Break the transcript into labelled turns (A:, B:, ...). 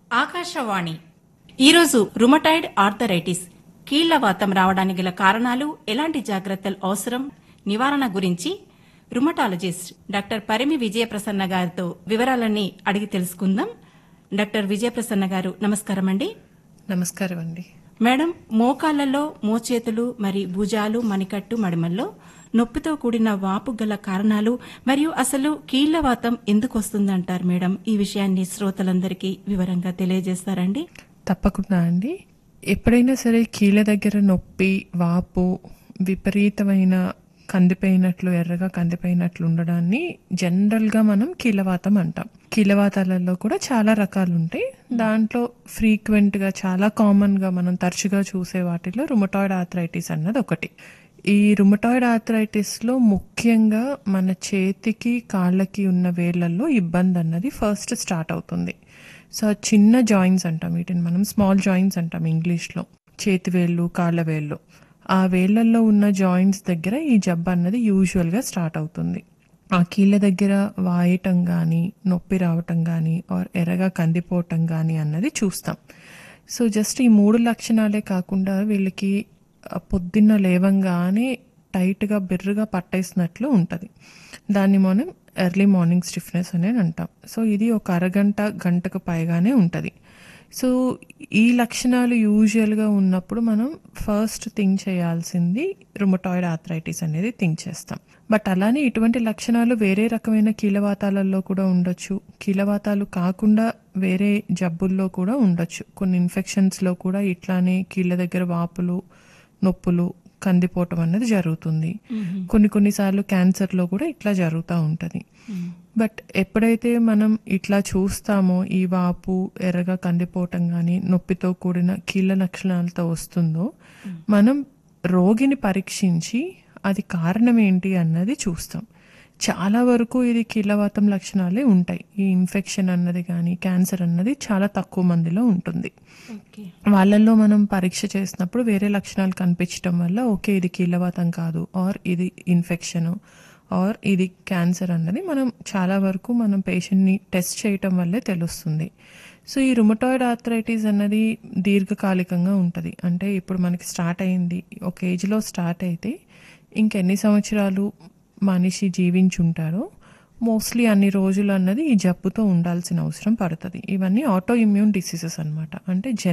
A: ఆకాశవాణి ఈరోజు rheumatoid arthritis కీళ్లవాతం రావడానికి గల కారణాలు ఎలాంటి జాగ్రత్తలు అవసరం నివారణ గురించి రుమటాలజిస్ట్ డాక్టర్ పరిమి విజయప్రసన్న గారితో వివరాలన్నీ అడిగి తెలుసుకుందాం డాక్టర్ విజయప్రసన్న గారు నమస్కారం అండి
B: నమస్కారం అండి
A: మేడం మోకాళ్లలో మోచేతులు మరి భుజాలు మణికట్టు మడిమల్లో నొప్పితో కూడిన వాపు గల కారణాలు మరియు అసలు కీళ్లవాతం ఎందుకు వస్తుందంటారు మేడం ఈ విషయాన్ని శ్రోతలందరికీ వివరంగా తెలియజేస్తారండి
B: తప్పకుండా అండి ఎప్పుడైనా సరే కీళ్ళ దగ్గర నొప్పి వాపు విపరీతమైన కందిపోయినట్లు ఎర్రగా కందిపోయినట్లు ఉండడాన్ని జనరల్గా మనం కీలవాతం అంటాం కీలవాతాలలో కూడా చాలా రకాలు ఉంటాయి దాంట్లో ఫ్రీక్వెంట్గా చాలా కామన్గా మనం తరచుగా చూసే వాటిలో రుమటాయిడ్ ఆర్థరైటిస్ అన్నది ఒకటి ఈ రుమటాయిడ్ ఆర్థరైటిస్లో ముఖ్యంగా మన చేతికి కాళ్ళకి ఉన్న వేళ్ళల్లో ఇబ్బంది అన్నది ఫస్ట్ స్టార్ట్ అవుతుంది సో ఆ చిన్న జాయింట్స్ అంటాం వీటిని మనం స్మాల్ జాయింట్స్ అంటాం ఇంగ్లీష్లో చేతి వేళ్ళు కాళ్ళ వేళ్ళు ఆ వేళ్ళల్లో ఉన్న జాయింట్స్ దగ్గర ఈ జబ్బు అన్నది యూజువల్గా స్టార్ట్ అవుతుంది ఆ కీళ్ళ దగ్గర వాయటం కానీ నొప్పి రావటం కానీ ఆర్ ఎర్రగా కందిపోవటం కానీ అన్నది చూస్తాం సో జస్ట్ ఈ మూడు లక్షణాలే కాకుండా వీళ్ళకి ఆ పొద్దున్న లేవంగానే టైట్గా బిర్రుగా పట్టేసినట్లు ఉంటుంది దాన్ని మనం ఎర్లీ మార్నింగ్ స్టిఫ్నెస్ అనేది అంటాం సో ఇది ఒక అరగంట గంటకు పైగానే ఉంటుంది సో ఈ లక్షణాలు యూజువల్గా ఉన్నప్పుడు మనం ఫస్ట్ థింక్ చేయాల్సింది రుమటాయిడ్ ఆథరైటిస్ అనేది థింక్ చేస్తాం బట్ అలానే ఇటువంటి లక్షణాలు వేరే రకమైన కీలవాతాలలో కూడా ఉండొచ్చు కీలవాతాలు కాకుండా వేరే జబ్బుల్లో కూడా ఉండొచ్చు కొన్ని ఇన్ఫెక్షన్స్లో కూడా ఇట్లానే కీళ్ళ దగ్గర వాపులు నొప్పులు కందిపోవటం అనేది జరుగుతుంది కొన్ని కొన్నిసార్లు క్యాన్సర్లో కూడా ఇట్లా జరుగుతూ ఉంటుంది బట్ ఎప్పుడైతే మనం ఇట్లా చూస్తామో ఈ వాపు ఎర్రగా కందిపోవటం కానీ నొప్పితో కూడిన కీళ్ళ లక్షణాలతో వస్తుందో మనం రోగిని పరీక్షించి అది కారణం ఏంటి అన్నది చూస్తాం చాలా వరకు ఇది కీళ్ళవాతం లక్షణాలే ఉంటాయి ఈ ఇన్ఫెక్షన్ అన్నది కానీ క్యాన్సర్ అన్నది చాలా తక్కువ మందిలో ఉంటుంది
A: ఓకే
B: వాళ్ళల్లో మనం పరీక్ష చేసినప్పుడు వేరే లక్షణాలు కనిపించడం వల్ల ఓకే ఇది కీళ్ళవాతం కాదు ఆర్ ఇది ఇన్ఫెక్షన్ ఆర్ ఇది క్యాన్సర్ అన్నది మనం చాలా వరకు మనం పేషెంట్ని టెస్ట్ చేయటం వల్లే తెలుస్తుంది సో ఈ రుమటాయిడ్ ఆర్థరైటిస్ అన్నది దీర్ఘకాలికంగా ఉంటుంది అంటే ఇప్పుడు మనకి స్టార్ట్ అయింది ఒక ఏజ్లో స్టార్ట్ అయితే ఇంకెన్ని సంవత్సరాలు మనిషి జీవించుంటారో మోస్ట్లీ అన్ని రోజులు అన్నది ఈ జబ్బుతో ఉండాల్సిన అవసరం పడుతుంది ఇవన్నీ ఆటో ఇమ్యూన్ డిసీజెస్ అనమాట అంటే